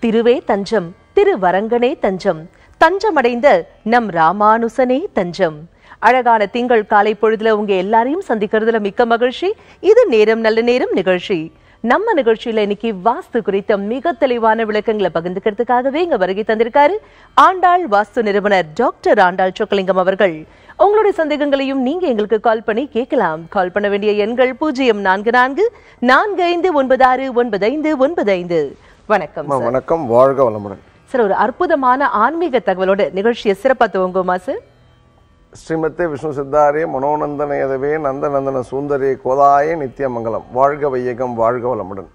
திருவே தஞ்சம் திருவரங்கனே தஞ்சம் தஞ்சமடைந்த நம் ராமானுசனே தஞ்சம் அழகான திங்கள் காலை பொழுதுல உங்க எல்லாரையும் சந்திக்கிறதுல மிக்க மகிழ்ச்சி இது நேரம் நல்ல நேரம் நிகழ்ச்சி நம்ம நிகழ்ச்சியில இன்னைக்கு வாஸ்து குறித்த மிக தெளிவான விளக்கங்களை பகிர்ந்துக்கிறதுக்காகவே இங்க வருகை தந்திருக்காரு ஆண்டாள் வாஸ்து நிறுவனர் டாக்டர் ஆண்டாள் சொக்கலிங்கம் அவர்கள் உங்களுடைய சந்தேகங்களையும் நீங்க எங்களுக்கு கால் பண்ணி கேட்கலாம் கால் பண்ண வேண்டிய எண்கள் பூஜ்ஜியம் நான்கு நான்கு நான்கு ஐந்து ஒன்பது ஆறு ஒன்பது ஐந்து ஒன்பது ஐந்து வணக்கம் அம்மா, வணக்கம் வாழ்க வளமுடன் சார் ஒரு அற்புதமான ஆன்மீக தகவலோட நிகழ்ச்சியை சிறப்பா துவங்குமா சார் ஸ்ரீமத்தே விஷ்ணு சித்தாரே மனோநந்தன எதவே நந்தநந்தன சுந்தரே கோதாய நித்தியமங்கலம் வாழ்க வையகம் வாழ்க வளமுடன்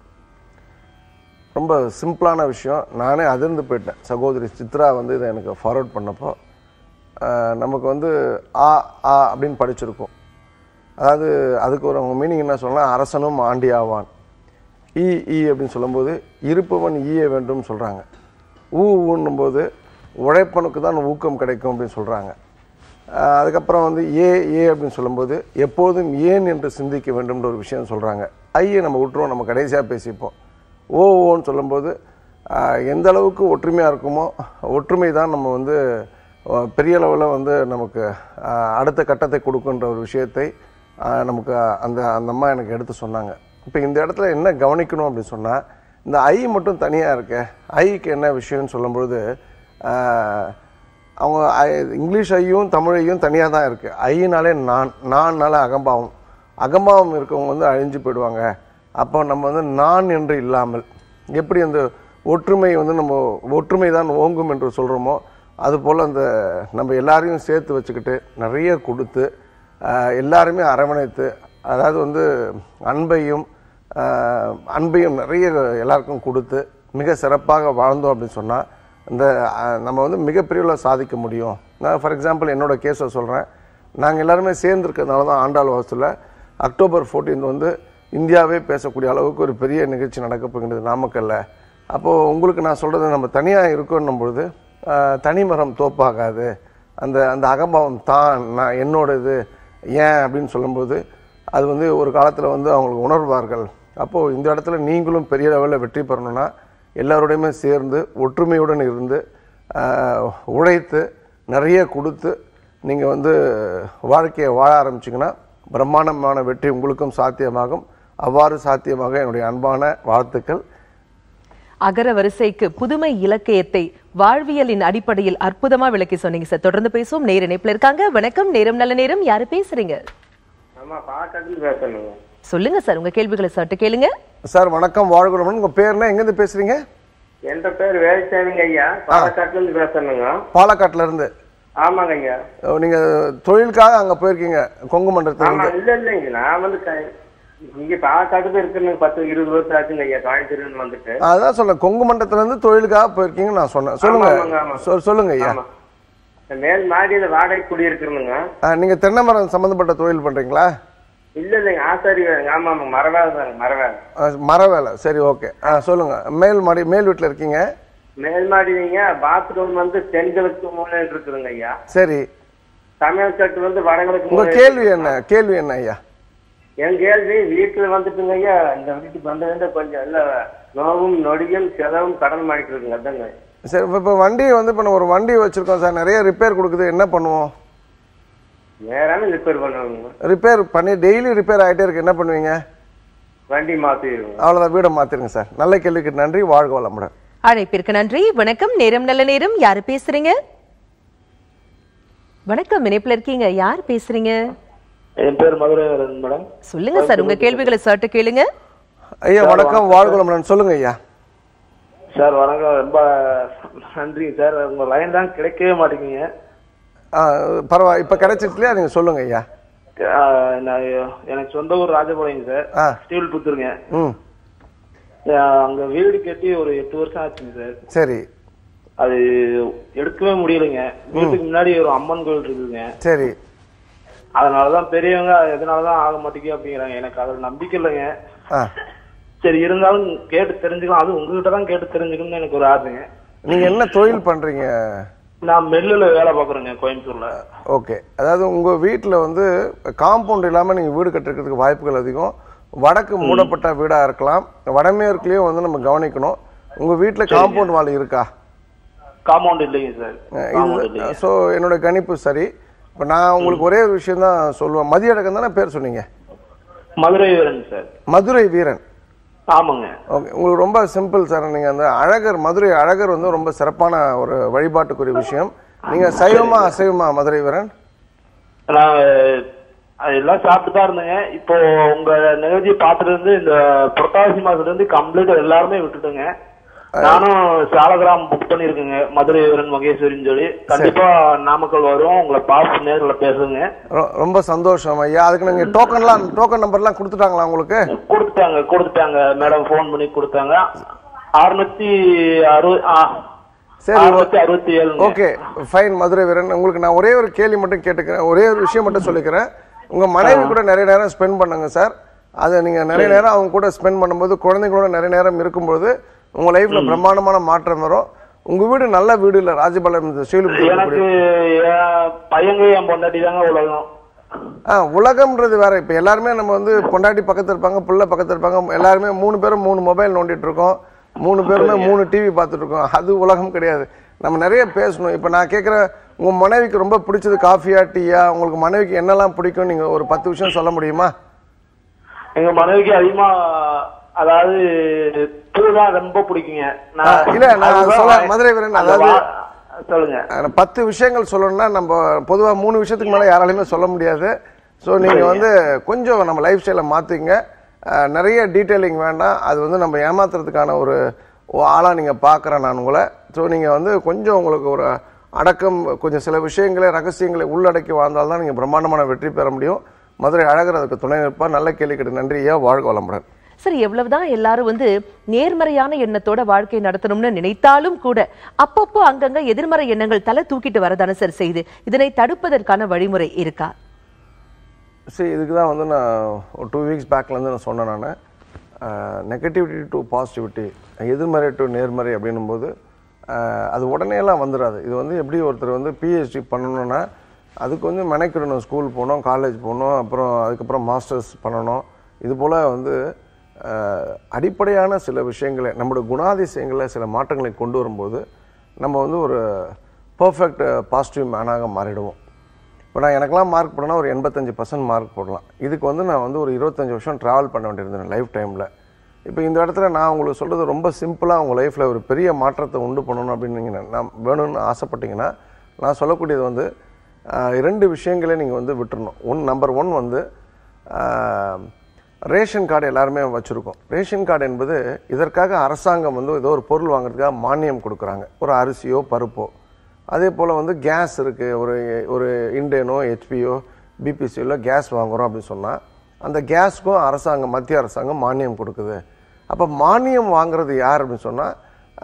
ரொம்ப சிம்பிளான விஷயம் நானே அதிர்ந்து போயிட்டேன் சகோதரி சித்ரா வந்து இதை எனக்கு ஃபார்வர்ட் பண்ணப்போ ஆஹ், நமக்கு வந்து ஆ ஆ அப்படின்னு படிச்சிருக்கோம் அதாவது அதுக்கு ஒரு மீனிங் என்ன சொல்லலாம் அரசனும் ஆண்டி ஆவான் ஈ ஈ அப்படின்னு சொல்லும்போது இருப்பவன் ஈய வேண்டும் சொல்கிறாங்க ஊ ஊன்னும் போது உழைப்பனுக்கு தான் ஊக்கம் கிடைக்கும் அப்படின்னு சொல்கிறாங்க அதுக்கப்புறம் வந்து ஏ ஏ அப்படின்னு சொல்லும்போது எப்போதும் ஏன் என்று சிந்திக்க வேண்டும்ன்ற ஒரு விஷயம் சொல்கிறாங்க ஐயை நம்ம விட்டுருவோம் நம்ம கடைசியாக பேசிப்போம் ஓ ஓன்னு சொல்லும்போது ஆஹ், எந்த அளவுக்கு ஒற்றுமையாக இருக்குமோ ஒற்றுமை தான் நம்ம வந்து அஹ், பெரிய அளவில் வந்து நமக்கு ஆஹ், அடுத்த கட்டத்தை கொடுக்குன்ற ஒரு விஷயத்தை ஆஹ், நமக்கு அந்த அந்த அம்மா எனக்கு எடுத்து சொன்னாங்க இப்போ இந்த இடத்துல என்ன கவனிக்கணும் அப்படின்னு சொன்னால் இந்த ஐ மட்டும் தனியாக இருக்க ஐக்கு என்ன விஷயம்னு சொல்லும்பொழுது ஆஹ், அவங்க ஐ- இங்கிலீஷ் ஐயும் தமிழ் ஐயும் தனியாக தான் இருக்குது ஐயினாலே நான் நான்னால அகம்பாவம் அகம்பாவம் இருக்கவங்க வந்து அழிஞ்சு போயிடுவாங்க அப்போ நம்ம வந்து நான் என்று இல்லாமல் எப்படி அந்த ஒற்றுமை வந்து நம்ம ஒற்றுமை தான் ஓங்கும் என்று சொல்கிறோமோ அதுபோல் அந்த நம்ம எல்லாரையும் சேர்த்து வச்சுக்கிட்டு நிறைய கொடுத்து ஆஹ், எல்லாருமே அரவணைத்து அதாவது வந்து அன்பையும் ஆஹ், அன்பையும் நிறைய எல்லாருக்கும் கொடுத்து மிக சிறப்பாக வாழ்ந்தோம் அப்படின்னு சொன்னால் இந்த அஹ், நம்ம வந்து மிகப்பெரிய அளவுல சாதிக்க முடியும் நான் ஃபார் எக்ஸாம்பிள் என்னோட கேஸை சொல்கிறேன் நாங்கள் எல்லாருமே சேர்ந்துருக்கிறதுனால தான் ஆண்டாள் வாசத்தில் அக்டோபர் 14 வந்து இந்தியாவே பேசக்கூடிய அளவுக்கு ஒரு பெரிய நிகழ்ச்சி நடக்க போகின்றது நாமக்கல்ல அப்போது உங்களுக்கு நான் சொல்கிறது நம்ம தனியாக இருக்கோன்னும் பொழுது ஆஹ், தனிமரம் தோப்பாகாது அந்த அந்த அகம்பாவம் தான் நான் என்னோடது ஏன் அப்படின்னு சொல்லும்போது அது வந்து ஒரு காலத்தில் வந்து அவங்களுக்கு உணர்வார்கள் அப்போது இந்த இடத்துல நீங்களும் பெரிய லெவலில் வெற்றி பெறணும்னா எல்லாரோடையுமே சேர்ந்து ஒற்றுமையுடன் இருந்து ஆஹ், உழைத்து நிறைய கொடுத்து நீங்கள் வந்து வாழ்க்கையை வாழ ஆரம்பிச்சிங்கன்னா பிரம்மாண்டமான வெற்றி உங்களுக்கும் சாத்தியமாகும் அவ்வாறு சாத்தியமாக என்னுடைய அன்பான வாழ்த்துக்கள் அகர வரிசைக்கு புதுமை இலக்கியத்தை வாழ்வியலின் அடிப்படையில் அற்புதமா விளக்கி சொன்னீங்க சார் தொடர்ந்து பேசுவோம் நேர இணைப்புல இருக்காங்க வணக்கம் நேரம் நல்ல நேரம் யாரு பேசுறீங்க ஆமா பாக்கத்தில் பேசணுங்க சொல்லுங்க சார் உங்க கேள்விகளை சட்டு கேளுங்க சார் வணக்கம் வாழ்குளமன் உங்கள் பேர்னா எங்கேருந்து பேசுகிறீங்க என்ற பேர் வேலுசாமிங்க ஐயா பாலக்காட்டுல இருந்து பேசணுங்க பாலக்காட்டுல இருந்து ஆமாங்க ஐயா நீங்கள் தொழிலுக்காக அங்கே போயிருக்கீங்க கொங்கு ஆமா மண்டலத்தில் இல்ல இல்லைங்க நான் வந்து க- இங்க பாலக்காட்டுக்கு இருக்குன்னு பத்து இருபது வருஷம் ஆச்சுங்க ஐயா கோயம்புத்தூர்னு வந்துட்டு அதான் சொல்ல கொங்கு மண்டலத்துலேருந்து தொழிலுக்காக போயிருக்கீங்கன்னு நான் சொன்னேன் சொல்லுங்க ஆமாங்க, ஆமா. சொல் சொல்லுங்க ஐயா ஆமா இந்த மேல் மாடியில வாடகை குடியிருக்கிறனுங்க ஆ, நீங்க தென்னை மரம் சம்பந்தப்பட்ட தொழில் பண்றீங்களா இல்ல இல்லைங்க ஆசாரி வேலைங்க ஆமா ஆமா மரவேலை தாங்க மரவேலை ஆ, மர வேலை சரி ஓகே ஆ சொல்லுங்க மேல் மாடி மேல் வீட்டில் இருக்கீங்க மேல் மாடிங்க பாத்ரூம் வந்து தென்கிழக்கு மூலையில் இருக்குதுங்க ஐயா சரி சமையல் கட்டு வந்து வடகிழக்கு உங்க மூலையில் கேள்வி என்ன கேள்வி என்ன ஐயா என் கேள்வி வீட்டுல வந்துட்டுங்க ஐயா இந்த வீட்டுக்கு வந்ததுல கொஞ்சம் எல்லாம் நோவும் நொடியும் செலவும் கடன் மாடிட்டு இருக்குங்க அதாங்க சரி இப்போ இப்போ வண்டி வந்து இப்போ நம்ம ஒரு வண்டி வச்சிருக்கோம் சார் நிறைய ரிப்பேர் கொடுக்குது என்ன பண்ணுவோம் நேரான ரிப்பேர் பண்ணுவாங்க ரிப்பேர் பண்ணி டெய்லி ரிப்பேர் ஆகிட்டே இருக்கு என்ன பண்ணுவீங்க வண்டி மாத்திடுவோங்க அவ்வளோதான் வீடை மாத்திருங்க சார் நல்ல கேள்விக்கு நன்றி வாழ்க வளமுடன் அழைப்பிற்கு நன்றி வணக்கம் நேரம் நல்ல நேரம் யாரு பேசுறீங்க வணக்கம் இணைப்புல இருக்கீங்க யார் பேசுறீங்க என் பேர் மதுரை மேடம் சொல்லுங்க சார் உங்க கேள்விகளை சட்டு கேளுங்க ஐயா வணக்கம் வாழ்க வளமுடன் சொல்லுங்க ஐயா சார் வணக்கம் ரொம்ப நன்றிங்க சார் உங்க லைன் தான் கிடைக்கவே மாட்டேங்குங்க ஆ, பரவாயில்ல இப்போ கிடைச்சிட்டு இல்லையா நீங்கள் சொல்லுங்க ஐயா ஆஹ் நான் எனக்கு சொந்த ஊர் ராஜபாளையம் சார் ஆ ஸ்டீல் புத்துருங்க ம் ஆஹ் அங்க வீடு கட்டி ஒரு எட்டு வருஷம் ஆச்சுங்க சார் சரி அது எடுக்கவே முடியலைங்க வீட்டுக்கு முன்னாடி ஒரு அம்மன் கோயில் இருக்குதுங்க சரி அதனாலதான் பெரியவங்க எதனாலதான் ஆக மாட்டேங்குது அப்படிங்கிறாங்க எனக்கு அதுல நம்பிக்கை இல்லைங்க ஆ சரி இருந்தாலும் கேட்டு தெரிஞ்சுக்கலாம் அது உங்ககிட்ட தான் கேட்டு தெரிஞ்சுக்கணும்னு எனக்கு ஒரு ஆசைங்க நீங்கள் என்ன தொழில் பண்ணுறீங்க நான் மெல்லுல வேலை பாக்குறேங்க கோயம்புத்தூர்ல ஓகே அதாவது உங்கள் வீட்டில் வந்து காம்பவுண்ட் இல்லாமல் நீங்கள் வீடு கட்டுறதுக்கு வாய்ப்புகள் அதிகம் வடக்கு மூடப்பட்ட வீடாக இருக்கலாம் வடமேற்குலேயும் வந்து நம்ம கவனிக்கணும் உங்க வீட்டுல காம்பவுண்ட் வால் இருக்கா காம்பவுண்ட் இல்லைங்க சார் காம்பவுண்ட் இல்லைங்க ஸோ என்னோட கணிப்பு சரி இப்போ நான் உங்களுக்கு ஒரே ஒரு விஷயம் தான் சொல்லுவேன் மதியழகன் தானே பேர் சொன்னீங்க மதுரை வீரன் சார் மதுரை வீரன் ஆமாங்க ஓகே உங்களுக்கு ரொம்ப சிம்பிள் சார் நீங்கள் அந்த அழகர் மதுரை அழகர் வந்து ரொம்ப சிறப்பான ஒரு வழிபாட்டுக்குரிய விஷயம் நீங்கள் சைவமா அசைவமா மதுரை வீரன் நான் அஹ், எல்லாம் சாப்பிட்டு தான் இருந்தேங்க இப்போ உங்க நிகழ்ச்சி பார்த்துட்டு இருந்து இந்த புரட்டாசி மாசத்துல இருந்து கம்ப்ளீட் எல்லாருமே விட்டுட்டுங்க நானும் சாலகிராம் புக் பண்ணிருக்கேங்க மதுரை வீரன் மகேஸ்வரின்னு சொல்லி கண்டிப்பா நாமக்கல் வரும் உங்களை பார்த்து நேர்ல பேசுங்க ரொ- ரொம்ப சந்தோஷம் ஐயா அதுக்கு நீங்கள் டோக்கன்லாம் டோக்கன் நம்பர்லாம் கொடுத்துட்டாங்களா உங்களுக்கு கொடுத்துட்டாங்க கொடுத்துட்டாங்க மேடம் ஃபோன் பண்ணி கொடுத்தாங்க அறுநூத்தி அறுபது சரி, அறுநூத்தி அறுபத்தி ஏழு ஓகே ஃபைன் மதுரை வீரன் உங்களுக்கு நான் ஒரே ஒரு கேள்வி மட்டும் கேட்டுக்கிறேன் ஒரே ஒரு விஷயம் மட்டும் சொல்லிக்கிறேன் உங்க மனைவி கூட நிறைய நேரம் ஸ்பெண்ட் பண்ணுங்க சார் அதை நீங்க நிறைய நேரம் அவங்க கூட ஸ்பெண்ட் பண்ணும்போது குழந்தைங்களோட நிறைய நேரம் இருக்கும்போது உங்க லைஃப்ல பிரம்மாண்டமான மாற்றம் வரும் உங்க வீடு நல்ல வீடு இல்ல ராஜபாளையம் இந்த ஸ்ரீவில்லிபுத்தூர் எனக்கு என் பையங்க என் பொண்டாட்டி தாங்க உலகம் ஆ உலகம்ன்றது வேற இப்போ எல்லாருமே நம்ம வந்து பொண்டாட்டி பக்கத்துல இருப்பாங்க புள்ள பக்கத்துல இருப்பாங்க எல்லாருமே மூணு பேரும் மூணு மொபைல் நோண்டிட்டு இருக்கோம் மூணு பேருமே மூணு டிவி பார்த்துட்டு இருக்கோம் அது உலகம் கிடையாது நம்ம நிறைய பேசணும் இப்போ நான் கேட்குற உங்க மனைவிக்கு ரொம்ப பிடிச்சது காஃபியா டீயா உங்களுக்கு மனைவிக்கு என்னெல்லாம் பிடிக்கும் நீங்க ஒரு பத்து விஷயம் சொல்ல முடியுமா எங்க மனைவிக்கு அதிகமா அதாவது பூ தான் ரொம்ப பிடிக்குங்க நான் ஆ, இல்ல, நான் அதுதான் சொல்ல- வா- மதுரை வீரன், அந்த அதாவது- வா- சொல்லுங்க அஹ் பத்து விஷயங்கள் சொல்லணும்னா நம்ம பொதுவா மூணு விஷயத்துக்கு மேல யாராலையுமே சொல்ல முடியாது ஸோ நீங்க வந்து கொஞ்சம் நம்ம லைஃப் ஸ்டைலை மாத்திங்க அஹ் நிறைய டீட்டெயிலிங் வேண்டாம் அது வந்து நம்ம ஏமாத்துறதுக்கான ஒரு ஒ- ஆளா நீங்க பார்க்குறேன் நான் உங்களை ஸோ நீங்க வந்து கொஞ்சம் உங்களுக்கு ஒரு அடக்கம் கொஞ்சம் சில விஷயங்களை ரகசியங்களை உள்ளடக்கி வாழ்ந்தால்தான் நீங்க பிரம்மாண்டமான வெற்றி பெற முடியும் மதுரை அழகர் அதுக்கு துணை நிற்பார் நல்ல கேள்வி கேட்டு நன்றி ஐயா வாழ்க வளமுடன் சரி எவ்வளவுதான் எல்லாரும் வந்து நேர்மறையான எண்ணத்தோட வாழ்க்கை நடத்தணும்னு நினைத்தாலும் கூட அப்பப்போ அங்கங்க எதிர்மறை எண்ணங்கள் தலை தூக்கிட்டு வரதானே சார் செய்து இதனை தடுப்பதற்கான வழிமுறை இருக்கா சரி இதுக்கு தான் வந்து நான் ஒரு டூ வீக்ஸ் பேக்லேருந்து நான் சொன்னேன் நான் நெகட்டிவிட்டி டு பாசிட்டிவிட்டி எதிர்மறை டு நேர்மறை அப்படின்னும் போது அஹ், அது உடனே எல்லாம் வந்துடாது இது வந்து எப்படி ஒருத்தர் வந்து பிஹெச்டி பண்ணணும்னா அதுக்கு வந்து மெனக்கிடணும் ஸ்கூல் போகணும் காலேஜ் போகணும் அப்புறம் அதுக்கப்புறம் மாஸ்டர்ஸ் பண்ணணும் இது போல் வந்து அஹ், அடிப்படையான சில விஷயங்களை நம்மளோட குணாதிசயங்களை சில மாற்றங்களை கொண்டு வரும்போது நம்ம வந்து ஒரு பர்ஃபெக்ட் பாசிட்டிவ் மேனாக மாறிடுவோம் இப்போ நான் எனக்கெல்லாம் மார்க் போடனா ஒரு எண்பத்தஞ்சு பர்சன்ட் மார்க் போடலாம் இதுக்கு வந்து நான் வந்து ஒரு இருபத்தஞ்சு வருஷம் ட்ராவல் பண்ண வேண்டியிருந்தேன் லைஃப் டைமில் இப்போ இந்த இடத்துல நான் உங்களுக்கு சொல்கிறது ரொம்ப சிம்பிளாக உங்கள் லைஃப்பில் ஒரு பெரிய மாற்றத்தை உண்டு பண்ணணும் அப்படின்னு நீங்கள் நான் வேணும்னு ஆசைப்பட்டீங்கன்னா நான் சொல்லக்கூடியது வந்து ஆஹ், இரண்டு விஷயங்களை நீங்கள் வந்து விட்டுறணும் ஒன் நம்பர் ஒன் வந்து ஆஹ், ரேஷன் கார்டு எல்லாருமே வச்சுருக்கோம் ரேஷன் கார்டு என்பது இதற்காக அரசாங்கம் வந்து ஏதோ ஒரு பொருள் வாங்குறதுக்காக மானியம் கொடுக்குறாங்க ஒரு அரிசியோ பருப்போ அதே போல் வந்து கேஸ் இருக்குது ஒரு ஒரு இண்டேனோ ஹெச்பியோ பிபிசியோல கேஸ் வாங்குறோம் அப்படின்னு சொன்னால் அந்த கேஸ்க்கும் அரசாங்கம் மத்திய அரசாங்கம் மானியம் கொடுக்குது அப்போ மானியம் வாங்குறது யார் அப்படின்னு சொன்னால்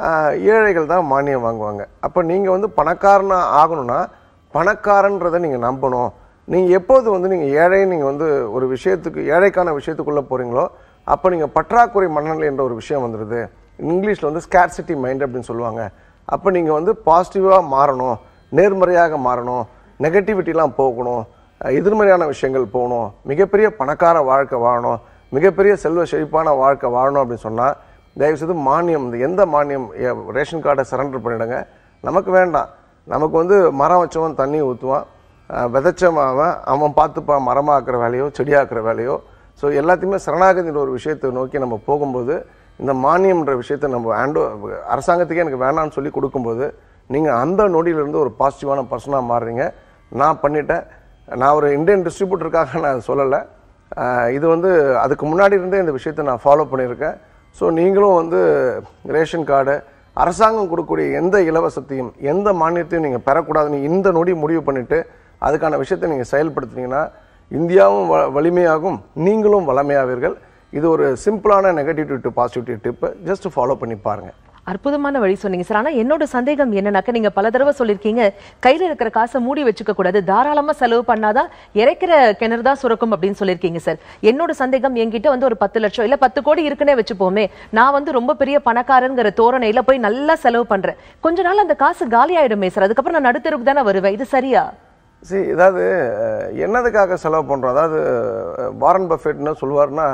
ஏழைகள் தான் மானியம் வாங்குவாங்க அப்போ நீங்கள் வந்து பணக்காரனா ஆகணும்னா பணக்காரன்றதை நீங்கள் நம்பணும் நீங்கள் எப்போது வந்து நீங்கள் ஏழை நீங்கள் வந்து ஒரு விஷயத்துக்கு ஏழைக்கான விஷயத்துக்குள்ளே போகிறீங்களோ அப்போ நீங்கள் பற்றாக்குறை மனநிலை என்ற ஒரு விஷயம் வந்துடுது இங்கிலீஷில் வந்து ஸ்கேர்சிட்டி மைண்ட் அப்படின்னு சொல்லுவாங்க அப்போ நீங்கள் வந்து பாசிட்டிவாக மாறணும் நேர்மறையாக மாறணும் நெகட்டிவிட்டிலாம் போகணும் அஹ் எதிர்மறையான விஷயங்கள் போகணும் மிகப்பெரிய பணக்கார வாழ்க்கை வாழணும் மிகப்பெரிய செல்வ செழிப்பான வாழ்க்கை வாழணும் அப்படின்னு சொன்னால் தயவுசெய்து மானியம் இந்த எந்த மானியம் எ- ரேஷன் கார்டை சரண்டர் பண்ணிடுங்க நமக்கு வேண்டாம் நமக்கு வந்து மரம் வச்சவன் தண்ணி ஊற்றுவான் விதைச்சவன் அவன் அவன் பார்த்துப்பான் மரமாக்குற வேலையோ செடியாக்குற வேலையோ ஸோ எல்லாத்தையுமே சரணாகதின்ற ஒரு விஷயத்தை நோக்கி நம்ம போகும்போது இந்த மானியம்ன்ற விஷயத்தை நம்ம ஆண்டோ அரசாங்கத்துக்கே எனக்கு வேணாம்னு சொல்லி கொடுக்கும்போது நீங்கள் அந்த நொடியிலிருந்து ஒரு பாசிட்டிவான பர்சனாக மாறுறீங்க நான் பண்ணிட்டேன் நான் ஒரு இந்தியன் டிஸ்ட்ரிபியூட்டருக்காக நான் சொல்லலை ஆஹ் இது வந்து அதுக்கு முன்னாடி இருந்தே இந்த விஷயத்தை நான் ஃபாலோ பண்ணியிருக்கேன் ஸோ நீங்களும் வந்து ரேஷன் கார்டு அரசாங்கம் கொடுக்கக்கூடிய எந்த இலவசத்தையும் எந்த மானியத்தையும் நீங்கள் பெறக்கூடாதுன்னு இந்த நொடி முடிவு பண்ணிட்டு அதுக்கான விஷயத்தை நீங்கள் செயல்படுத்துனீங்கன்னா இந்தியாவும் வ வலிமையாகும் நீங்களும் வளமையாவீர்கள் இது ஒரு சிம்பிளான negative to positive tip just follow பண்ணி பாருங்கள் அற்புதமான வழி சொன்னீங்க சார் ஆனா என்னோட சந்தேகம் என்னன்னாக்க நீங்க பல தடவை சொல்லிருக்கீங்க கையில இருக்கிற காசை மூடி வச்சுக்க கூடாது தாராளமா செலவு பண்ணாதான் இறைக்கிற கிணறு தான் சுரக்கும் அப்படின்னு சொல்லியிருக்கீங்க சார் என்னோட சந்தேகம் என்கிட்ட வந்து ஒரு பத்து லட்சம் இல்ல பத்து கோடி இருக்குன்னே வச்சுப்போமே நான் வந்து ரொம்ப பெரிய பணக்காரங்கிற தோரணையில போய் நல்லா செலவு பண்றேன் கொஞ்ச நாள் அந்த காசு காலி ஆயிடுமே சார் அதுக்கப்புறம் நான் நடுத்தருக்கு தானே வருவேன் இது சரியா சரி இதாவது அஹ், என்னதுக்காக செலவு பண்ணுறோம் அதாவது அஹ், வாரன் பஃபெட் என்ன சொல்லுவார்னா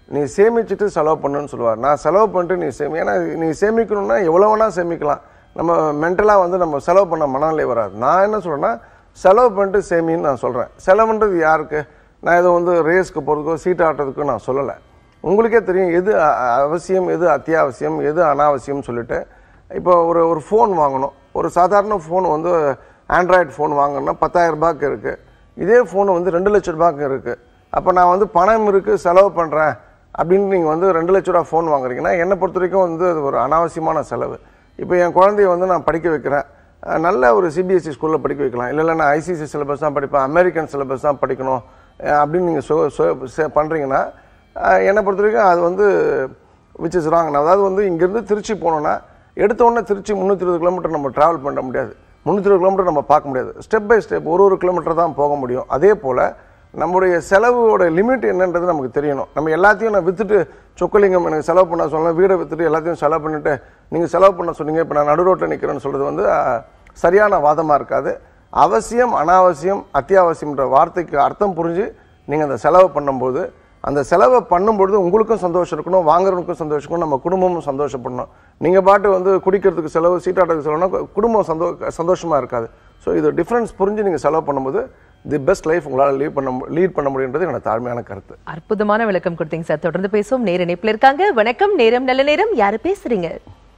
நீ சேமிச்சுட்டு செலவு பண்ணுன்னு சொல்லுவார் நான் செலவு பண்ணிட்டு நீ சேமி ஏன்னா நீ சேமிக்கணும்னா எவ்வளோ வேணா சேமிக்கலாம் நம்ம மென்டலாக வந்து நம்ம செலவு பண்ண மனநிலை வராது நான் என்ன சொல்கிறேன்னா செலவு பண்ணிட்டு சேமின்னு நான் சொல்கிறேன் செலவுன்றது யாருக்கு நான் ஏதோ வந்து ரேஸ்க்கு போகிறதுக்கோ சீட் ஆட்டுறதுக்கோ நான் சொல்லலை உங்களுக்கே தெரியும் எது அ- அ- அவசியம் எது அத்தியாவசியம் எது அனாவசியம்னு சொல்லிட்டு இப்போ ஒரு ஒரு ஃபோன் வாங்கணும் ஒரு சாதாரண ஃபோன் வந்து ஆண்ட்ராய்டு ஃபோன் வாங்கணும்னா பத்தாயிரம் ரூபாய்க்கு இருக்குது இதே ஃபோன் வந்து ரெண்டு லட்ச ரூபாய்க்கு இருக்குது அப்போ நான் வந்து பணம் இருக்குது செலவு பண்ணுறேன் அப்படின்னு நீங்கள் வந்து ரெண்டு லட்ச ரூபா ஃபோன் வாங்குறீங்கன்னா என்னை பொறுத்த வரைக்கும் வந்து அது ஒரு அனாவசியமான செலவு இப்போ என் குழந்தைய வந்து நான் படிக்க வைக்கிறேன் அஹ் நல்ல ஒரு சிபிஎஸ்சி ஸ்கூலில் படிக்க வைக்கலாம் இல்லை இல்லை நான் ஐசிசி சிலபஸ் தான் படிப்பேன் அமெரிக்கன் சிலபஸ் தான் படிக்கணும் அஹ் அப்படின்னு நீங்கள் சொ சொ பண்ணுறீங்கன்னா என்னை பொறுத்த வரைக்கும் அது வந்து விச் இஸ் ராங் அதாவது வந்து இங்கேருந்து திருச்சி போனோன்னா எடுத்த உடனே திருச்சி முந்நூற்றி இருபது கிலோமீட்டர் நம்ம ட்ராவல் பண்ண முடியாது முந்நூற்றி இருபது கிலோமீட்டர் நம்ம பார்க்க முடியாது ஸ்டெப் பை ஸ்டெப் ஒரு ஒரு கிலோமீட்டர் தான் போக முடியும் அதே போல் நம்முடைய செலவோட லிமிட் என்னன்றது நமக்கு தெரியணும் நம்ம எல்லாத்தையும் நான் வித்துட்டு சொக்கலிங்கம் எனக்கு செலவு பண்ண சொல்லலாம் வீடை வித்துட்டு எல்லாத்தையும் செலவு பண்ணிட்டு நீங்கள் செலவு பண்ண சொன்னீங்க இப்போ நான் நடு ரோட்டில் நிற்கிறேன்னு சொல்கிறது வந்து அஹ், சரியான வாதமாக இருக்காது அவசியம் அனாவசியம் அத்தியாவசியம்ன்ற வார்த்தைக்கு அர்த்தம் புரிஞ்சு நீங்கள் அந்த செலவு பண்ணும்போது அந்த செலவை பண்ணும்பொழுது உங்களுக்கும் சந்தோஷம் இருக்கணும் வாங்குறவனுக்கும் சந்தோஷம் இருக்கணும் நம்ம குடும்பமும் சந்தோஷப்படணும் நீங்கள் பாட்டு வந்து குடிக்கிறதுக்கு செலவு சீட்டாட்டத்துக்கு செலவுனா கு- குடும்பம் சந்தோ சந்தோஷமாக இருக்காது ஸோ இது டிஃப்ரென்ஸ் புரிஞ்சு நீங்கள் செலவு பண்ணும்போது தி பெஸ்ட் லைஃப் உங்களால் லீட் பண்ண லீட் பண்ண முடியுன்றது என்னோட தாழ்மையான கருத்து அற்புதமான விளக்கம் கொடுத்தீங்க சார் தொடர்ந்து பேசுவோம் நேர இணைப்புல இருக்காங்க வணக்கம் நேரம் நல்ல நேரம் யாரு பேசுறீங்க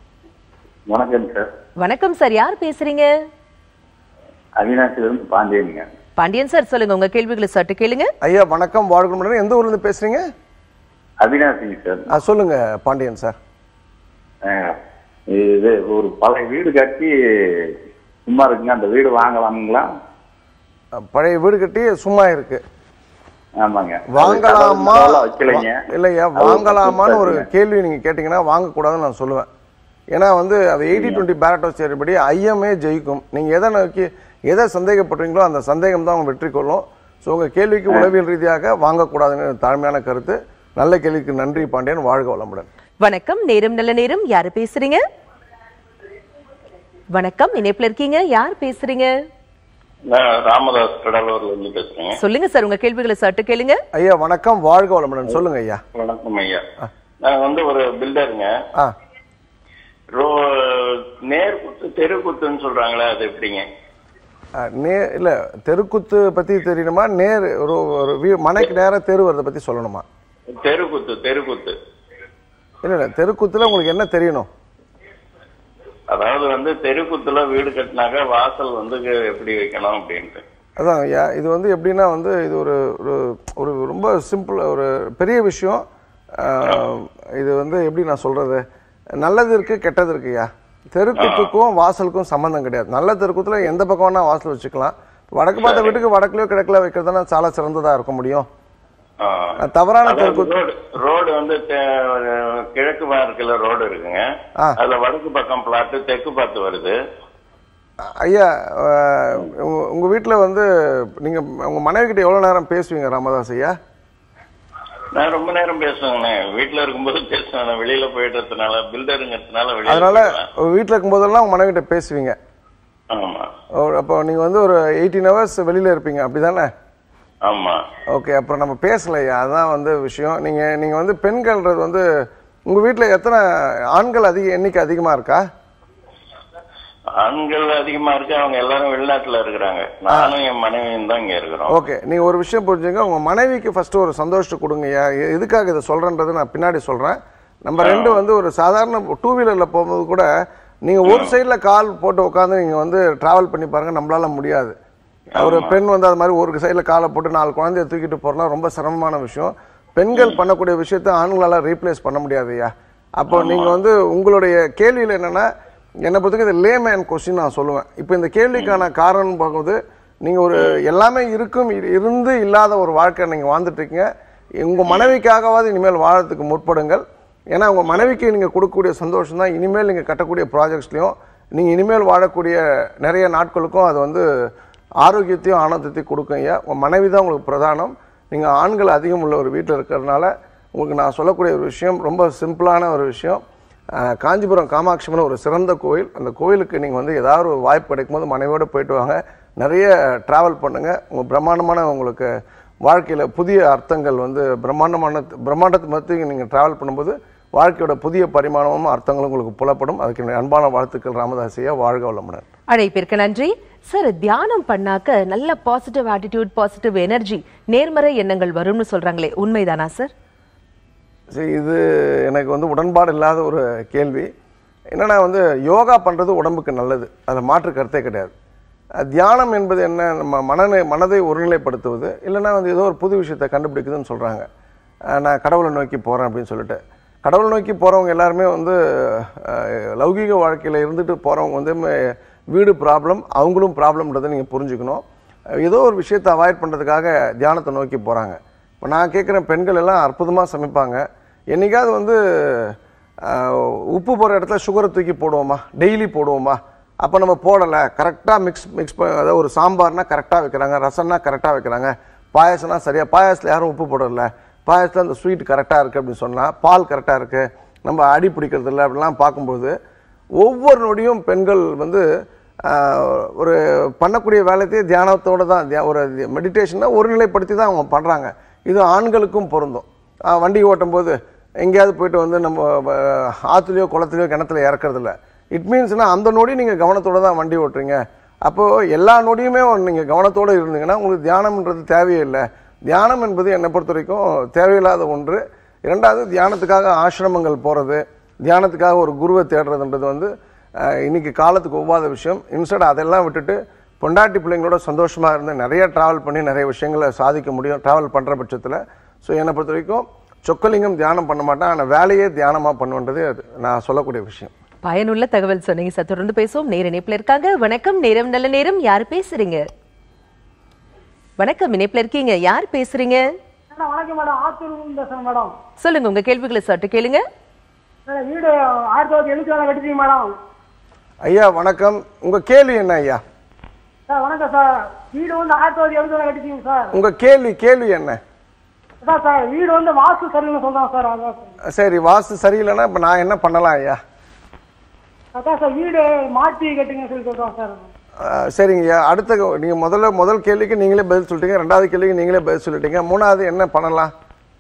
வணக்கம் சார் வணக்கம் சார் யார் பேசுறீங்க அவினாசிலிருந்து பாண்டியனுங்க பாண்டியன் சார் சொல்லுங்க உங்க கேள்விகளை சற்று கேளுங்க ஐயா வணக்கம் வாழ்க்கை முன்னாடி எந்த ஊர்லேருந்து பேசுகிறீங்க அவினாசிங்க சார் ஆ சொல்லுங்கள் பாண்டியன் சார் அஹ், இது ஒரு பழைய வீடு கட்டி சும்மா இருக்குங்க அந்த வீடு வாங்கலாமுங்களா அ, பழைய வீடு கட்டி சும்மா இருக்கு ஆமாங்க வாங்கலாமா அது கதவு வைக்கலைங்க இல்லையா அது வாங்கலாமான்னு ஒரு கொடுத்தாச்சுங்க. கேள்வி நீங்க கேட்டீங்கன்னா வாங்கக்கூடாதுன்னு நான் சொல்லுவேன் ஏன்னா வந்து அது எயிட்டி டுவெண்ட்டி பேரட்டோ சேரிபடி ஐயமே ஜெயிக்கும் நீங்க எதை நோக்கி எதை சந்தேகப்படுறீங்களோ அந்த சந்தேகம் தான் உங்க வெற்றி கொள்ளும் ஸோ உங்க கேள்விக்கு உளவியல் ரீதியாக வாங்கக்கூடாதுன்னு எனக்கு தாழ்மையான கருத்து நல்ல கேள்விக்கு நன்றி பாண்டியன் வாழ்க வளமுடன் வணக்கம் நேரம் நல்ல நேரம் யாரு பேசுறீங்க வணக்கம் இணைப்புல இருக்கீங்க யார் பேசுறீங்க நான் ராமதாஸ் கடலூர்ல இருந்து பேசுறேங்க சொல்லுங்க சார் உங்க கேள்விகளை சற்று கேளுங்க ஐயா வணக்கம் வாழ்க வளமுடன் சொல்லுங்க ஐயா வணக்கம் ஐயா நான் வந்து ஒரு பில்டருங்க ஆ ரோ நேர்குத்து தெருக்குத்துன்னு சொல்றாங்களே அது எப்படிங்க ஆ, நே இல்ல தெருக்குத்து பத்தி தெரியணுமா நேர் ஒரு ஒரு வீ- மனைக்கு நேரா தெரு வரதை பத்தி சொல்லணுமா தெருக்குத்து தெருக்குத்து இல்ல இல்ல தெருக்குத்துல உங்களுக்கு என்ன தெரியணும் அதாவது வந்து தெருக்குத்துல வீடு கட்டினாக்க வாசல் வந்து எப்படி வைக்கணும் அப்படின்ட்டு அதான் ஐயா இது வந்து எப்படின்னா வந்து இது ஒரு ஒரு ஒரு ரொம்ப சிம்பிள் ஒரு பெரிய விஷயம் ஆஹ், இது வந்து எப்படி நான் சொல்றது நல்லது இருக்கு கெட்டது இருக்குயா தெருக்குத்துக்கும் வாசலுக்கும் சம்பந்தம் கிடையாது நல்ல தெருக்குத்துல எந்த பக்கம் வேணா வாசல் வச்சுக்கலாம் வடக்கு பார்த்த வீட்டுக்கு வடக்குலயோ கிழக்குல வைக்கிறதுனா சால சிறந்ததா இருக்க முடியும் ஆ. தவறான அதாவது தெருக்குத்து ரோடு ரோடு வந்து தெ- கிழக்கு பார்க்கல ரோடு இருக்குங்க ஆ. அதுல வடக்கு பக்கம் பிளாட்டு தெற்கு பார்த்து வருது ஐயா ஆஹ், உங்க உங்க வீட்டுல வந்து நீங்க உங்க மனைவி கிட்ட எவ்வளவு நேரம் பேசுவீங்க ராமதாஸ் ஐயா நான் ரொம்ப நேரம் பேசுவேங்கண்ணே வீட்டுல இருக்கும்போது பேசுவேன் நான் வெளியில போயிட்டதுனால பில்டருங்கிறதுனால வெளியில அதனால போயிடுவேன். வீட்டுல இருக்கும்போதெல்லாம் உங்க மனைவி கிட்ட பேசுவீங்க ஆமா ஓ, அப்போ நீங்க வந்து ஒரு எயிட்டீன் ஹவர்ஸ் வெளியில இருப்பீங்க அப்படிதானே ஆமா ஓகே அப்புறம் நம்ம பேசலையா அதான் வந்து விஷயம் நீங்க நீங்க வந்து பெண்கள்ன்றது வந்து உங்க வீட்ல எத்தனை ஆண்கள் அதிக எண்ணிக்கை அதிகமா இருக்கா ஆண்கள் அதிகமா இருக்கு அவங்க எல்லாரும் வெளிநாட்டுல இருக்கிறாங்க நானும் என் மனைவியும் தான் இங்க இருக்கிறோம் ஓகே நீங்க ஒரு விஷயம் புரிஞ்சுங்க உங்க மனைவிக்கு ஃபர்ஸ்ட் ஒரு சந்தோஷத்தை கொடுங்கய்யா எ- எதுக்காக இதை சொல்றேன்றது நான் பின்னாடி சொல்றேன் நம்பர் ரெண்டு வந்து ஒரு சாதாரண டூ வீலர்ல போகும்போது கூட நீங்க ஒரு சைடுல கால் போட்டு உட்காந்து நீங்க வந்து டிராவல் பண்ணி பாருங்க நம்மளால முடியாது ஒரு பெண் வந்து அது மாதிரி ஒரு சைடுல காலை போட்டு நாலு குழந்தைய தூக்கிட்டு போறலாம் ரொம்ப சிரமமான விஷயம் பெண்கள் பண்ணக்கூடிய விஷயத்தை ஆண்களால ரீப்ளேஸ் பண்ண முடியாதுய்யா அப்போ நீங்க வந்து உங்களுடைய கேள்வியில் என்னன்னா என்னை பொறுத்தவரைக்கும் இது லேமேன் கொஸ்டின் நான் சொல்லுவேன் இப்போ இந்த கேள்விக்கான காரணம் பார்க்கும்போது நீங்க ஒரு எல்லாமே இருக்கும் இரு- இருந்து இல்லாத ஒரு வாழ்க்கை நீங்க வாழ்ந்துட்டு இருக்கீங்க உங்க மனைவிக்காகவாது இனிமேல் வாழறதுக்கு முற்படுங்கள் ஏன்னா உங்க மனைவிக்கு நீங்க கொடுக்கக்கூடிய சந்தோஷம் தான் இனிமேல் நீங்க கட்டக்கூடிய ப்ராஜெக்ட்ஸ்லையும் நீங்க இனிமேல் வாழக்கூடிய நிறைய நாட்களுக்கும் அது வந்து ஆரோக்கியத்தையும் ஆனந்தத்தையும் கொடுக்கும் ஐயா உங்க மனைவி தான் உங்களுக்கு பிரதானம் நீங்க ஆண்கள் அதிகம் உள்ள ஒரு வீட்டில் இருக்கிறதுனால உங்களுக்கு நான் சொல்லக்கூடிய ஒரு விஷயம் ரொம்ப சிம்பிளான ஒரு விஷயம் அஹ், காஞ்சிபுரம் காமாட்சி அம்மன் ஒரு சிறந்த கோயில் அந்த கோயிலுக்கு நீங்கள் வந்து ஏதாவது ஒரு வாய்ப்பு கிடைக்கும் போது மனைவியோடு போயிட்டு வாங்க நிறைய ட்ராவல் பண்ணுங்க உங்க பிரம்மாண்டமான உங்களுக்கு வாழ்க்கையில் புதிய அர்த்தங்கள் வந்து பிரம்மாண்டமான பிரம்மாண்டத்தை மத்தி நீங்கள் ட்ராவல் பண்ணும்போது வாழ்க்கையோட புதிய பரிமாணமும் அர்த்தங்களும் உங்களுக்கு புலப்படும் அதுக்கு என்னுடைய அன்பான வாழ்த்துக்கள் ராமதாசியா வாழ்க வளமுடன் அழைப்பிற்கு நன்றி சார் தியானம் பண்ணாக்க நல்ல பாசிட்டிவ் ஆட்டிடியூட் பாசிட்டிவ் எனர்ஜி நேர்மறை எண்ணங்கள் வரும்னு சொல்றாங்களே உண்மைதானா சார் சரி இது எனக்கு வந்து உடன்பாடு இல்லாத ஒரு கேள்வி என்னன்னா வந்து யோகா பண்ணுறது உடம்புக்கு நல்லது அதில் மாற்று கருத்தே கிடையாது அஹ் தியானம் என்பது என்ன நம்ம மனநிலை மனதை ஒருநிலைப்படுத்துவது இல்லைன்னா வந்து ஏதோ ஒரு புது விஷயத்தை கண்டுபிடிக்குதுன்னு சொல்கிறாங்க நான் கடவுளை நோக்கி போகிறேன் அப்படின்னு சொல்லிட்டு கடவுளை நோக்கி போகிறவங்க எல்லாருமே வந்து அஹ், லௌகீக வாழ்க்கையில் இருந்துட்டு போகிறவங்க வந்து ம- வீடு ப்ராப்ளம் அவங்களும் ப்ராப்ளம்ன்றதை நீங்கள் புரிஞ்சுக்கணும் ஏதோ ஒரு விஷயத்தை அவாய்ட் பண்ணுறதுக்காக தியானத்தை நோக்கி போகிறாங்க இப்போ நான் கேட்குற பெண்கள் எல்லாம் அற்புதமாக சமைப்பாங்க என்னைக்காவது வந்து ஆஹ், உப்பு போடுற இடத்துல சுகரை தூக்கி போடுவோமா டெய்லி போடுவோமா அப்போ நம்ம போடலை கரெக்டாக மிக்ஸ் மிக்ஸ் அதாவது ஒரு சாம்பார்னா கரெக்டாக வைக்கிறாங்க ரசம்னா கரெக்டாக வைக்கிறாங்க பாயாசம்னா சரியாக பாயாசத்தில் யாரும் உப்பு போடல பாயாசத்தில் அந்த ஸ்வீட் கரெக்டாக இருக்குது அப்படின்னு சொன்னால் பால் கரெக்டாக இருக்குது நம்ம அடி பிடிக்கிறது இல்லை அப்படிலாம் பார்க்கும்போது ஒவ்வொரு நொடியும் பெண்கள் வந்து ஆஹ், ஒரு பண்ணக்கூடிய வேலையத்தையே தியானத்தோட தான் தியா- ஒரு மெடிடேஷனை ஒருநிலைப்படுத்தி தான் அவங்க பண்ணுறாங்க இது ஆண்களுக்கும் பொருந்தும் ஆஹ், வண்டி ஓட்டும் போது எங்கேயாவது போயிட்டு வந்து நம்ம ஆஹ், ஆத்துலயோ குளத்துலையோ கிணத்துல இறக்கறது இல்ல இட் மீன்ஸ்னா அந்த நொடி நீங்கள் கவனத்தோட தான் வண்டி ஓட்டுறீங்க அப்போது எல்லா நொடியுமே நீங்கள் கவனத்தோடு இருந்தீங்கன்னா உங்களுக்கு தியானம்ன்றது தேவையே இல்லை தியானம் என்பது என்னை பொறுத்த வரைக்கும் தேவையில்லாத ஒன்று இரண்டாவது தியானத்துக்காக ஆசிரமங்கள் போகிறது தியானத்துக்காக ஒரு குருவை தேடுறதுன்றது வந்து அஹ், இன்னைக்கு காலத்துக்கு ஒவ்வாத விஷயம் இன்ஸ்டட் அதெல்லாம் விட்டுட்டு பொண்டாட்டி பிள்ளைங்களோட சந்தோஷமாக இருந்து நிறைய ட்ராவல் பண்ணி நிறைய விஷயங்களை சாதிக்க முடியும் ட்ராவல் பண்ணுற பட்சத்தில் ஸோ என்னை பொறுத்த வரைக்கும் சொக்கலிங்கம் தியானம் பண்ண மாட்டேன் ஆனால் வேலையே தியானமாக பண்ணுன்றது அது நான் சொல்லக்கூடிய விஷயம் பயனுள்ள தகவல் சொன்னீங்க சார் தொடர்ந்து பேசுவோம் நேர இணைப்புல இருக்காங்க வணக்கம் நேரம் நல்ல நேரம் யார் பேசுறீங்க வணக்கம் இணைப்புல இருக்கீங்க யார் பேசுறீங்க மேடம் வணக்கம் மேடம் ஆத்தூர் பேசுறேன் மேடம் சொல்லுங்க உங்க கேள்விகளை சற்று கேளுங்க மேடம் வீடு ஆயிரத்தி தொள்ளாயிரத்தி எழுபத்தி நாலு கட்டிட்டீங்க மேடம் ஐயா வணக்கம் உங்கள் கேள்வி என்ன ஐயா சார் வணக்கம் சார் வீடு வந்து ஆயிரத்தி தொள்ளாயிரத்தி எழுபத்தி நாலு கட்டிட்டீங்க சார் உங்கள் கேள்வி கேள்வி என்ன அதான் சார் வீடு வந்து வாஸ்து சரியில்லைன்னு சொல்றாங்க சார் அதான் சார் சரி வாஸ்து சரியில்லைன்னா இப்போ நான் என்ன பண்ணலாம் ஐயா அதான் சார் வீடு மாற்றி கட்டுங்க சொல்லி சொல்றாங்க சார் அஹ், சரிங்க ஐயா அடுத்த நீங்கள் முதல்ல முதல் கேள்விக்கு நீங்களே பதில் சொல்லிட்டீங்க ரெண்டாவது கேள்விக்கு நீங்களே பதில் சொல்லிட்டீங்க மூணாவது என்ன பண்ணலாம்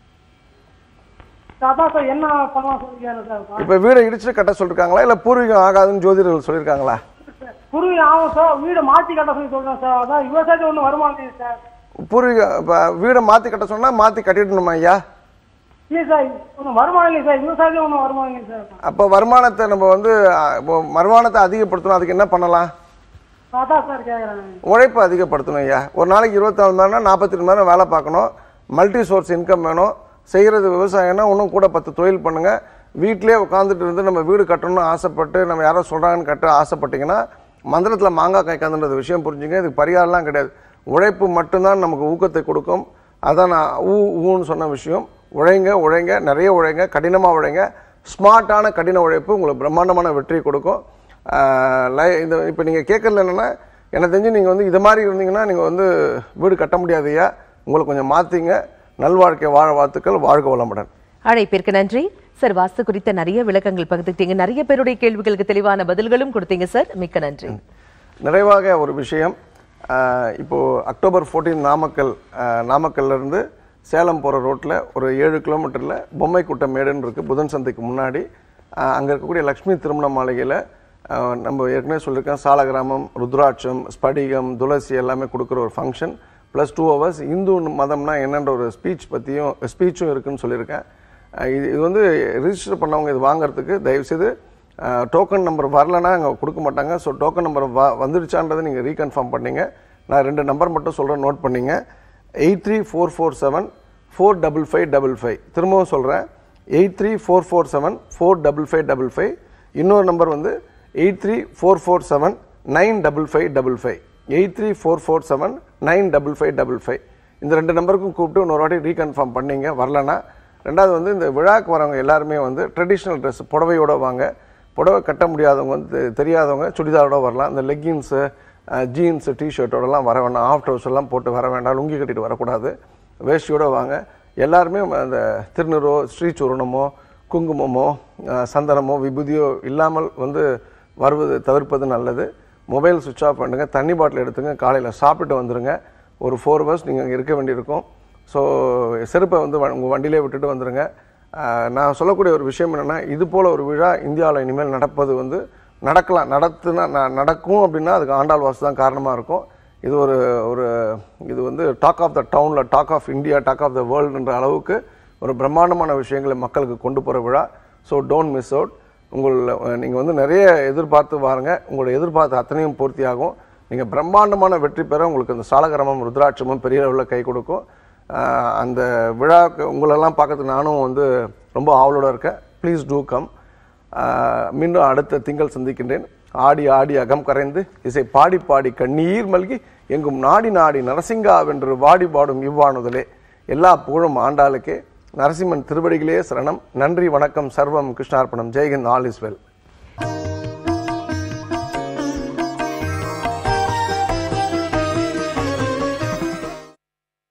சார், அதான் சார் என்ன பண்ணலாம் சொல்லிக்கிறேன் சார் இப்போ வீடை இடிச்சு கட்ட சொல்லிருக்காங்களா இல்லை பூர்வீகம் ஆகாதுன்னு ஜோதிடர்கள் சொல்லியிருக்காங்களா குருவி ஆகும் சார் வீடு மாற்றி கட்ட சொல்லி சொல்றேன் சார் அதான் விவசாயத்துக்கு ஒன்றும் வருமானம் சார் பூர்வீகம் இப்போ வீடை மாற்றி கட்ட சொன்னால் மாற்றி கட்டிடணுமா ஐயா இல்லை சார் ஒன்றும் வருமானம் இல்லை சார் விவசாயத்துக்கு ஒன்றும் வருமானம் இல்லை சார் அப்போ வருமானத்தை நம்ம வந்து அஹ், இப்போ வருமானத்தை அதிகப்படுத்தணும் அதுக்கு என்ன பண்ணலாம் அதான் சார் கேட்குறேன் உழைப்பை அதிகப்படுத்தணும் ஐயா ஒரு நாளைக்கு இருபத்தி நாலு மணி நேரம் நாற்பத்தி ரெண்டு மணி நேரம் வேலை பார்க்கணும் மல்டி சோர்ஸ் இன்கம் வேணும் செய்கிறது விவசாயம்னா இன்னும் கூட பத்து தொழில் பண்ணுங்க வீட்டிலே உட்காந்துட்டு இருந்து நம்ம வீடு கட்டணும்னு ஆசைப்பட்டு நம்ம யாரோ சொல்கிறாங்கன்னு கட்ட ஆசைப்பட்டீங்கன்னா மந்திரத்தில் மாங்காய் காய்க்காதுன்றது விஷயம் புரிஞ்சுங்க இதுக்கு பரிகாரம்லாம் கிடையாது உழைப்பு மட்டும்தான் நமக்கு ஊக்கத்தை கொடுக்கும் அதான் நான் ஊ ஊன்னு சொன்ன விஷயம் உழைங்க உழைங்க நிறைய உழைங்க கடினமாக உழைங்க ஸ்மார்ட்டான கடின உழைப்பு உங்களுக்கு பிரம்மாண்டமான வெற்றி கொடுக்கும் ஆஹ் லை- இந்த இப்போ நீங்கள் கேட்கறது என்னென்னா எனக்கு தெரிஞ்சு நீங்கள் வந்து இது மாதிரி இருந்தீங்கன்னா நீங்கள் வந்து வீடு கட்ட முடியாதையா உங்களை கொஞ்சம் மாற்றிங்க நல்வாழ்க்கை வாழ வாழ்த்துக்கள் வாழ்க வளமுடன் அழைப்பிற்கு நன்றி சார் வாஸ்து குறித்த நிறைய விளக்கங்கள் பகிர்ந்துக்கிட்டீங்க நிறைய பேருடைய கேள்விகளுக்கு தெளிவான பதில்களும் கொடுத்தீங்க சார் மிக்க நன்றி நிறைவாக ஒரு விஷயம் ஆஹ் இப்போ அக்டோபர் 14 நாமக்கல் ஆஹ் நாமக்கல்ல இருந்து சேலம் போகிற ரோட்டில் ஒரு ஏழு கிலோமீட்டரில் பொம்மைக்குட்டை மேடுன்னு இருக்குது புதன் சந்தைக்கு முன்னாடி அங்கே இருக்கக்கூடிய லக்ஷ்மி திருமண மாளிகையில் நம்ம ஏற்கனவே சொல்லியிருக்கேன் சாலகிராமம் ருத்ராட்சம் ஸ்படிகம் துளசி எல்லாமே கொடுக்குற ஒரு function plus two hours Hindu மதம்னா என்னன்ற ஒரு ஸ்பீச் பற்றியும் ஸ்பீச்சும் இருக்குன்னு சொல்லியிருக்கேன் அஹ் இது இது வந்து ரிஜிஸ்டர் பண்ணவங்க இது வாங்குறதுக்கு தயவுசெய்து டோக்கன் நம்பர் வரலன்னா அங்கே கொடுக்க மாட்டாங்க ஸோ டோக்கன் நம்பர் வ வந்துருச்சான்றதை நீங்கள் ரீகன்ஃபார்ம் பண்ணீங்க நான் ரெண்டு நம்பர் மட்டும் சொல்கிறேன் நோட் பண்ணீங்க eight three four four seven four double five double five திரும்பவும் சொல்கிறேன் eight three four four seven four double five double five இன்னொரு நம்பர் வந்து eight three four four seven nine double five double five eight three four four seven nine double five double five இந்த ரெண்டு நம்பருக்கும் கூப்பிட்டு இன்னொரு வாட்டி reconfirm பண்ணீங்க வரலன்னா ரெண்டாவது வந்து இந்த விழாக்கு வரவங்க எல்லாருமே வந்து ட்ரெடிஷ்னல் ட்ரெஸ் புடவையோட வாங்க புடவை கட்ட முடியாதவங்க வந்து தெ- தெரியாதவங்க சுடிதாரோட வரலாம் இந்த லெக்கின்ஸு ஜீன்ஸு டிஷர்ட்டோடலாம் வர வேண்டாம் ஆஃப் ட்ரவுஸ் எல்லாம் போட்டு வர வேண்டாம் லுங்கி கட்டிட்டு வரக்கூடாது வேஷ்டியோட வாங்க எல்லாருமே அந்த திருநீரோ ஸ்ரீசூரணமோ குங்குமமோ அஹ், சந்தனமோ விபூதியோ இல்லாமல் வந்து வருவது தவிர்ப்பது நல்லது மொபைல் சுவிட்ச் ஆஃப் பண்ணுங்க தண்ணி பாட்டில் எடுத்துங்க காலையில் சாப்பிட்டு வந்துருங்க ஒரு ஃபோர் ஹவர்ஸ் நீங்கள் அங்கே இருக்க வேண்டியிருக்கும் ஸோ செருப்பை வந்து உங்கள் வண்டியிலே விட்டுட்டு வந்துடுங்க ஆஹ் நான் சொல்லக்கூடிய ஒரு விஷயம் என்னென்னா இது போல் ஒரு விழா இந்தியாவில் இனிமேல் நடப்பது வந்து நடக்கலாம் நடத்துனா ந- நடக்கும் அப்படின்னா அதுக்கு ஆண்டாள் வாசு தான் காரணமாக இருக்கும் இது ஒரு ஒரு இது வந்து டாக் ஆஃப் த டவுனில் talk of India talk of the வேர்ல்டுன்ற அளவுக்கு ஒரு பிரம்மாண்டமான விஷயங்களை மக்களுக்கு கொண்டு போகிற விழா ஸோ டோன்ட் மிஸ் அவுட் உங்கள் நீங்கள் வந்து நிறைய எதிர்பார்த்து வாருங்க உங்களோட எதிர்பார்த்து அத்தனையும் பூர்த்தியாகும் நீங்கள் பிரம்மாண்டமான வெற்றி பெற உங்களுக்கு அந்த சாலகிராமம் ருத்ராட்சமும் பெரிய அளவில் கை கொடுக்கும் ஆஹ் அந்த விழாக்கு உங்களெல்லாம் பார்க்கறதுக்கு நானும் வந்து ரொம்ப ஆவலோட இருக்கேன் ப்ளீஸ் டூ கம் மீண்டும் அடுத்த திங்கள் சந்திக்கின்றேன் ஆடி ஆடி அகம் கரைந்து இசை பாடி பாடி கண்ணீர் மல்கி எங்கும் நாடி நாடி நரசிங்கா வென்று வாடி பாடும் இவ்வாணுதலே எல்லா புகழும் ஆண்டாளுக்கே நரசிம்மன் திருவடிகளே சரணம் நன்றி வணக்கம் சர்வம் கிருஷ்ணார்ப்பணம் ஜெய்ஹிந்த் ஆல் இஸ் வெல்